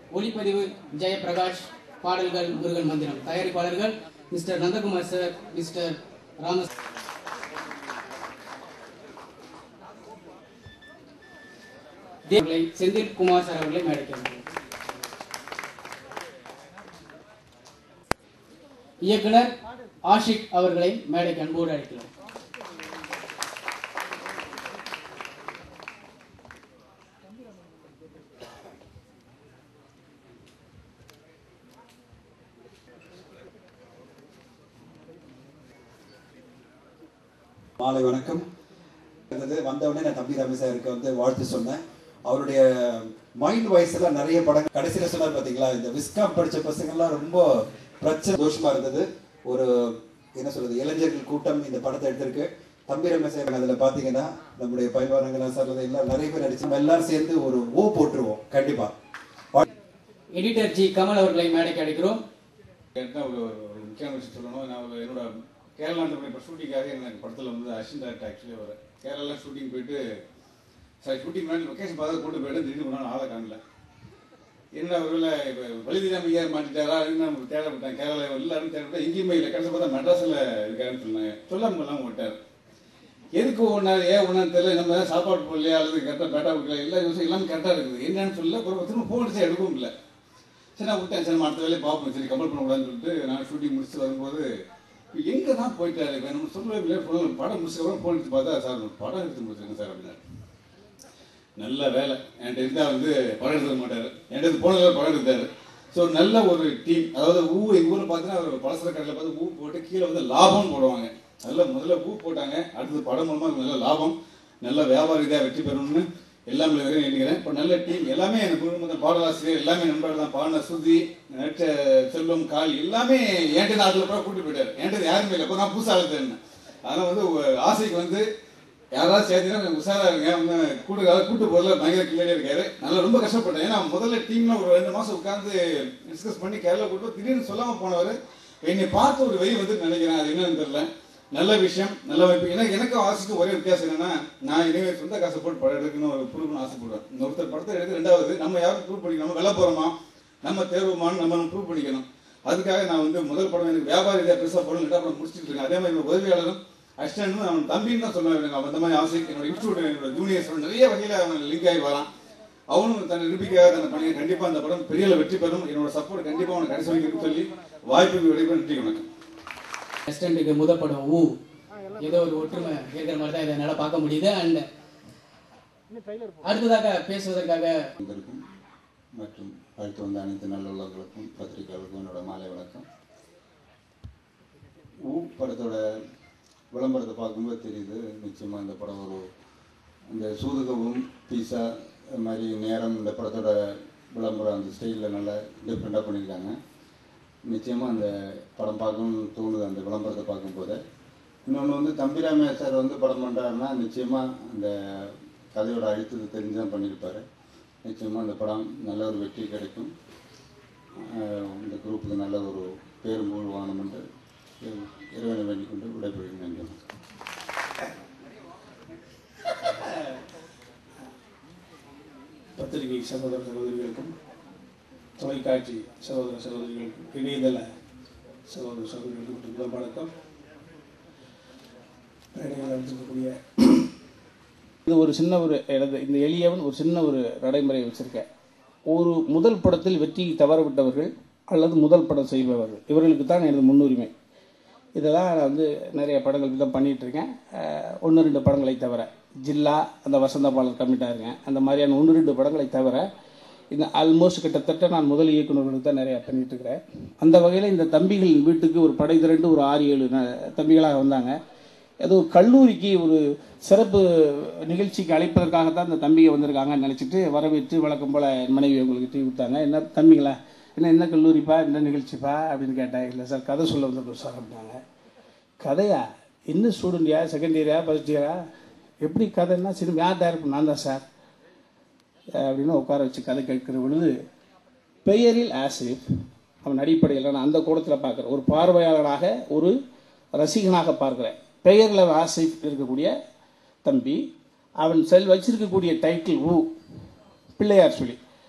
ஒளிப்பதிவு ஜெயபிரகாஷ் பாடல்கள் முருகன் மந்திரம் தயாரிப்பாளர்கள் mister Nandakumar sir mister Ramas அவர்களை செந்தில் குமார் சார் அவர்களை மேடைக்கிறார்கள் இயக்குனர் ஆஷிக் அவர்களை மேடைக்கு அன்போடு அழைக்கிறோம் மாலை வணக்கம் இருந்தது வந்தவுடனே நான் தம்பி ரமேசாருக்கு வந்து வாழ்த்து சொன்னேன் அவருடைய மைண்ட் வாய்ஸ்ல நிறைய படம் கடைசியில சொன்னார் பாத்தீங்களா இந்த விஸ்காம் படிச்ச பசங்கள்லாம் ரொம்ப பிரச்சனை தோஷமா இருந்தது ஒரு என்ன சொல்றது இளைஞர்கள் கூட்டம் இந்த படத்தை எடுத்திருக்கு தம்பி ரமேசார் அதுல பாத்தீங்கன்னா நம்முடைய பைவாரங்கனா சார் எல்லாம் நிறைய பேர் நடிச்சு நம்ம எல்லாரும் சேர்ந்து ஒரு ஓ போட்டுருவோம் கண்டிப்பா எடிட்டர் ஜி கமல் அவர்களை மேடைக்கு அழைக்கிறோம் கேட்டால் ஒரு ஒரு முக்கியமான விஷயம் சொல்லணும் நான் ஒரு என்னோட கேரளா இப்போ ஷூட்டிங்காக எனக்கு படத்தில் வந்து அசிஸ்டன்ட் டேரக்டர் ஆக்சுவலி ஒரு கேரளாலாம் ஷூட்டிங் போயிட்டு சாரி ஷூட்டிங் முன்னாடி லொக்கேஷன் பார்த்து கூட்டு போயிட்டு திடீர்னு போனால் ஆளை காணல என்ன ஒருவேளை இப்போ வலிதிராம ஐயா மாட்டிட்டாரா நம்ம தேடப்பட்டேன் கேரளா எல்லாரும் தேடப்பட்டா எங்கேயுமே இல்லை கடைசி பார்த்தா மெட்ராஸில் இருக்காருன்னு சொன்னாங்க சொல்லாம இல்லாமல் விட்டார் எதுக்கு ஒன்றாரு ஏன் ஒன்றான்னு தெரியல நம்ம ஏதாவது சாப்பாடு போடலையா அல்லது கரெக்டாக பேட்டா கொடுக்கல எல்லா விஷயம் எல்லாமே கரெக்டாக இருக்குது என்னன்னு சொல்லல அப்புறம் திரும்ப ஃபோன் அடிச்சா எடுக்கவும் இல்லை சரி நான் விட்டேன் சரி நம்ம அடுத்த வேலையை பார்ப்போம் சரி கம்பல் பண்ணக்கூடாதுன்னு சொல்லிட்டு நான் ஷூட்டிங் முடிச்சு வரும்போது எங்கே தான் போயிட்டாரு இப்போ நம்ம சொல்லவே இல்லை ஃபோன் படம் முடிச்சதுக்கப்புறம் ஃபோன் எடுத்து பார்த்தா சார் படம் எடுத்து முடிச்சிருங்க சார் அப்படின்னாரு நல்ல வேலை என்கிட்ட இருந்தால் வந்து படம் எடுத்துக்க மாட்டார் என்கிட்ட போனதில் படம் எடுத்தார் ஸோ நல்ல ஒரு டீம் அதாவது ஊ எங்கள் ஊரில் பார்த்தீங்கன்னா ஒரு பலசர கடையில் பார்த்து ஊ போட்டு கீழே வந்து லாபம்னு போடுவாங்க நல்ல முதல்ல ஊ போட்டாங்க அடுத்தது படம் மூலமாக நல்ல லாபம் நல்ல வியாபார இதாக வெற்றி பெறணும்னு எல்லாமே வரையும் நினைக்கிறேன் இப்போ நல்ல டீம் எல்லாமே எனக்கு குடும்பத்தில் பாடலாசிரியர் எல்லாமே நண்பர்கள் தான் பாடின சுதி நடிச்ச செல்வம் காளி எல்லாமே என்கிட்ட நாட்டில் கூட கூட்டிட்டு போயிட்டார் என்கிட்ட யாருமே இல்லை இப்போ நான் புதுசாக அழுத்தேன் அதனால் வந்து ஒரு ஆசைக்கு வந்து யாராவது சேர்த்தீங்கன்னா கொஞ்சம் உஷாரா இருங்க அவங்க கூட்டு கூட்டு போறதுல பயங்கர கிளியரே இருக்காரு நல்லா ரொம்ப கஷ்டப்பட்டேன் ஏன்னா முதல்ல டீம்ல ஒரு ரெண்டு மாசம் உட்கார்ந்து டிஸ்கஸ் பண்ணி கேரளா கூட்டு திடீர்னு சொல்லாம போனவர் என்னை பார்த்து ஒரு வெறி வந்து நினைக்கிறேன் அது என்னன்னு தெரியல நல்ல விஷயம் நல்ல வாய்ப்பு ஏன்னா எனக்கு ஆசைக்கு ஒரே வித்தியாசம் என்னன்னா நான் இனிமே சொந்த காசை போட்டு படம் எடுக்கணும் ஒரு ப்ரூவ்னு ஆசைப்படுவேன் இந்த ஒருத்தர் படத்தை எடுத்து ரெண்டாவது நம்ம யாரும் ப்ரூவ் பண்ணிக்கணும் நம்ம வெளில போறோமா நம்ம தேர்வுமான்னு நம்ம ப்ரூவ் பண்ணிக்கணும் அதுக்காக நான் வந்து முதல் படம் எனக்கு வியாபார ரீதியாக பெருசாக படம் ரெண்டாவது படம் முடிச்சிட்டு இருக்கேன் அதே மாதிரி என்னோட உதவியாளரும் அசிஸ்டன்ட் அவன் தம்பின்னு தான் சொல்லுவேன் எனக்கு அவன் அந்த மாதிரி ஆசை என்னோட இன்ஸ்டியூட் என்னோட ஜூனியர்ஸ் நிறைய வகையில் அவன் லிங்க் ஆகி வரான் அவனும் தன்னை நிரூபிக்காக தன்னை பண்ணி கண்டிப்பாக அந்த படம் பெரிய அளவு வெற்றி பெறும் என்னோட சப்போர்ட் கண்டிப்பாக அவனுக்கு கடைசி வரைக்கும் இருக்குன்னு சொல்லி வாய்ப்புக்கு விடைபெற நன்றி வணக்கம் ரெஸ்டாரண்ட்டுக்கு முத படம் ஊ ஏதோ ஒரு ஒற்றுமை இருக்கிற மாதிரி தான் இதை என்னால் பார்க்க முடியுது அண்ட் அடுத்ததாக பேசுவதற்காக அனைவருக்கும் மற்றும் அடுத்து வந்த அனைத்து நல்லுள்ளவர்களுக்கும் பத்திரிகையாளர்களுக்கும் என்னோட மாலை வணக்கம் ஊ படத்தோட விளம்பரத்தை பார்க்கும்போது தெரியுது நிச்சயமாக இந்த படம் ஒரு இந்த சூதுகவும் பீஸா இது மாதிரி நேரம் இந்த படத்தோட விளம்பரம் அந்த ஸ்டைலில் நல்லா டிஃப்ரெண்ட்டாக பண்ணியிருக்காங்க நிச்சயமாக அந்த படம் பார்க்கணும்னு தோணுது அந்த விளம்பரத்தை பார்க்கும்போது இன்னொன்று வந்து தம்பிராமையா சார் வந்து படம் பண்ணுறாருன்னா நிச்சயமாக அந்த கதையோட அழுத்தத்தை தெரிஞ்சு தான் பண்ணியிருப்பாரு நிச்சயமாக அந்த படம் நல்ல ஒரு வெற்றி கிடைக்கும் ஆஹ் இந்த குரூப்புக்கு நல்ல ஒரு பேரும் புகழ் வாங்கணும் என்று இறைவனை வேண்டிக் கொண்டு விடைபெறுகிறேன் நன்றி வணக்கம். பத்திரிகை சகோதர சகோதரிகளுக்கும் தொலைக்காட்சி சகோதர சகோதரிகளுக்கும் இணையதள சகோதர சகோதரிகளுக்கும் முதல் வணக்கம் மேடையில் நடந்திருக்கக்கூடிய இது ஒரு சின்ன ஒரு எனது இந்த எளியவன் ஒரு சின்ன ஒரு நடைமுறை வச்சிருக்கேன் ஒரு முதல் படத்தில் வெற்றி தவறவிட்டவர்கள் அல்லது முதல் படம் செய்பவர்கள் இவர்களுக்கு தான் எனது முன்னுரிமை இதெல்லாம் நான் வந்து நிறைய படங்கள் தான் பண்ணிட்டு இருக்கேன் ஒன்று ரெண்டு படங்களை தவிர ஜில்லா அந்த வசந்த பாலர் கம்மிட்டாக இருக்கேன் அந்த மாதிரியான ஒன்று ரெண்டு படங்களை தவிர இந்த ஆல்மோஸ்ட் கிட்டத்தட்ட நான் முதல் இயக்குநர்களுக்கு தான் நிறையா பண்ணிட்டு இருக்கிறேன் அந்த வகையில் இந்த தம்பிகளின் வீட்டுக்கு ஒரு படை திரண்டு ஒரு ஆறு ஏழு ந- தம்பிகளாக வந்தாங்க ஏதோ ஒரு கல்லூரிக்கு ஒரு சிறப்பு நிகழ்ச்சிக்கு அழைப்பதற்காக தான் இந்த தம்பிங்க வந்திருக்காங்கன்னு நினச்சிட்டு வரவேற்று வழக்கம் போல் என் மனைவி உங்களுக்கு டீ கொடுத்தாங்க என்ன தம்பிங்களா என்ன என்ன கல்லூரிப்பா என்ன நிகழ்ச்சிப்பா அப்படின்னு கேட்டேன் இல்லை சார் கதை சொல்ல வந்திருக்கோம் சார் அப்படின்னாங்க கதையா என்ன ஸ்டூடெண்ட்யா செகண்ட் இயரா ஃபர்ஸ்ட் இயரா எப்படி கதைன்னா சினிமா யார் டேரக்டர் நான் தான் சார் அப்படின்னு உட்கார வச்சு கதை கேட்கிற பொழுது பெயரில் ஆசிப் அவன் அடிப்படையில் நான் அந்த கோணத்தில் பார்க்குறேன் ஒரு பார்வையாளராக ஒரு ரசிகனாக பார்க்குறேன் பெயரில் ஆசிப் இருக்கக்கூடிய தம்பி அவன் செல் வச்சிருக்கக்கூடிய டைட்டில் ஊ பிள்ளையார் சொல்லி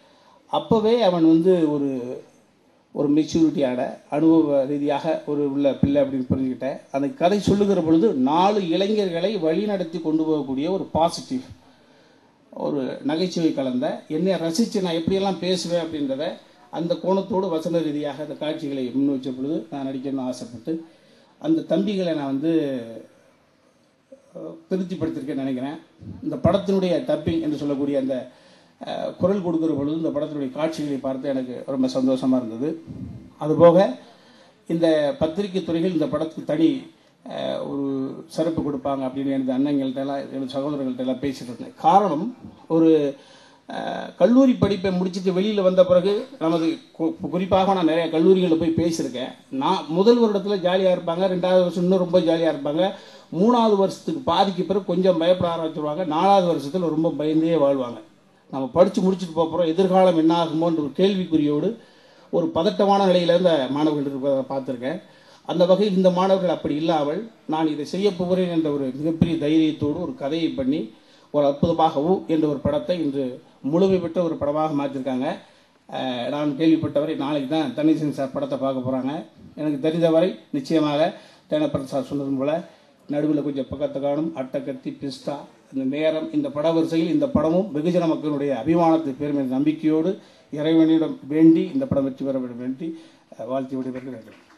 அப்போவே அவன் வந்து ஒரு ஒரு மெச்சூரிட்டியான அனுபவ ரீதியாக ஒரு உள்ள பிள்ளை அப்படின்னு புரிஞ்சுக்கிட்டேன் அந்த கதை சொல்லுகிற பொழுது நாலு இளைஞர்களை வழிநடத்தி கொண்டு போகக்கூடிய ஒரு பாசிட்டிவ் ஒரு நகைச்சுவை கலந்த என்னை ரசித்து நான் எப்படியெல்லாம் பேசுவேன் அப்படின்றத அந்த கோணத்தோடு வசன ரீதியாக அந்த காட்சிகளை முன் வச்ச பொழுது நான் நடிக்கணும்னு ஆசைப்பட்டு அந்த தம்பிகளை நான் வந்து அஹ், திருப்திப்படுத்தியிருக்கேன்னு நினைக்கிறேன் இந்த படத்தினுடைய டப்பிங் என்று சொல்லக்கூடிய அந்த அஹ், குரல் கொடுக்கிற பொழுது இந்த படத்தினுடைய காட்சிகளை பார்த்து எனக்கு ரொம்ப சந்தோஷமாக இருந்தது அதுபோக இந்த பத்திரிகை துறைகள் இந்த படத்துக்கு தனி அஹ், ஒரு சிறப்பு கொடுப்பாங்க அப்படின்னு எனது அண்ணங்கள்ட்ட எல்லாம் எனது சகோதரர்கள்ட்ட எல்லாம் பேசிட்டு இருந்தேன் காரணம் ஒரு அஹ், கல்லூரி படிப்பை முடிச்சுட்டு வெளியில் வந்த பிறகு நமது கு- குறிப்பாக நான் நிறைய கல்லூரிகளில் போய் பேசியிருக்கேன் நான் முதல் வருடத்தில் ஜாலியாக இருப்பாங்க ரெண்டாவது வருஷம் இன்னும் ரொம்ப ஜாலியாக இருப்பாங்க மூணாவது வருஷத்துக்கு பாதிக்கு பிறகு கொஞ்சம் பயப்பட ஆரம்பிச்சிருவாங்க நாலாவது வருஷத்தில் ரொம்ப பயந்தே வாழ்வாங்க நம்ம படித்து முடிச்சுட்டு போகிறோம் எதிர்காலம் என்ன ஆகுமோன்ற ஒரு கேள்விக்குறியோடு ஒரு பதட்டமான நிலையில இந்த மாணவர்கள் இருப்பதை பார்த்துருக்கேன் அந்த வகையில் இந்த மாணவர்கள் அப்படி இல்லாமல் நான் இதை செய்ய போகிறேன் என்ற ஒரு மிகப்பெரிய தைரியத்தோடு ஒரு கதையை பண்ணி ஒரு அற்புதமாகவும் என்ற ஒரு படத்தை இன்று முழுமை பெற்ற ஒரு படமாக மாற்றிருக்காங்க அஹ், நான் கேள்விப்பட்டவரை நாளைக்கு தான் தனிசன் சார் படத்தை பார்க்க போகிறாங்க எனக்கு தெரிந்தவரை நிச்சயமாக தேனப்பரன் சார் சொன்னது போல நடுவில் கொஞ்சம் பக்கத்தை காணும் அட்டக்கத்தி பிஸ்தா இந்த நேரம் இந்த பட வரிசையில் இந்த படமும் வெகுஜன மக்களுடைய அபிமானத்தை பெருமை நம்பிக்கையோடு இறைவனிடம் வேண்டி இந்த படம் வெற்றி பெற வேண்டும் வேண்டி அஹ், வாழ்த்தி விடைபெறுகிறேன்